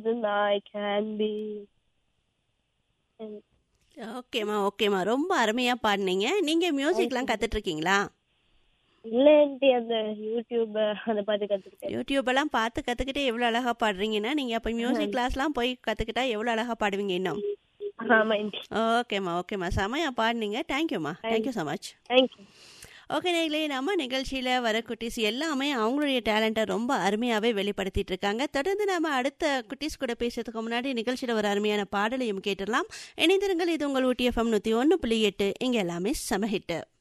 than I can be. And ஓகேம்மா ஓகேம்மா ரொம்ப அருமையா பாடினீங்க நீங்க மியூசிக்லாம் கத்துட்டு இருக்கீங்களா இல்லைன்ட்டு அந்த யூடியூப் அதை பார்த்து கற்றுக்கிட்டேன் யூடியூப் எல்லாம் பார்த்து கத்துக்கிட்டு எவ்வளவு அழகா பாடுறீங்கன்னா நீங்க அப்ப மியூசிக் கிளாஸ்லாம் போய் கத்துக்கிட்டா எவ்வளவு அழகா பாடுவீங்க இன்னும் ஆமாம் ஆண்டி ஓகேம்மா ஓகேம்மா செமையா பாடுனீங்க தேங்க்யூம்மா thank you so much thank you okay நேர்களே நம்ம நிகழ்ச்சியில் வர குட்டீஸ் எல்லாமே அவங்களுடைய டேலண்ட்டை ரொம்ப அருமையாகவே வெளிப்படுத்திட்டு இருக்காங்க தொடர்ந்து நாம அடுத்த குட்டீஸ் கூட பேசுறதுக்கு முன்னாடி நிகழ்ச்சியில் ஒரு அருமையான பாடலையும் கேட்டுடலாம் இணைந்திருங்கள் இது உங்கள் ஊட்டி எஃப்எம் நூற்றி ஒன்று புள்ளி எட்டு இங்கே எல்லாமே சமஹிட்டு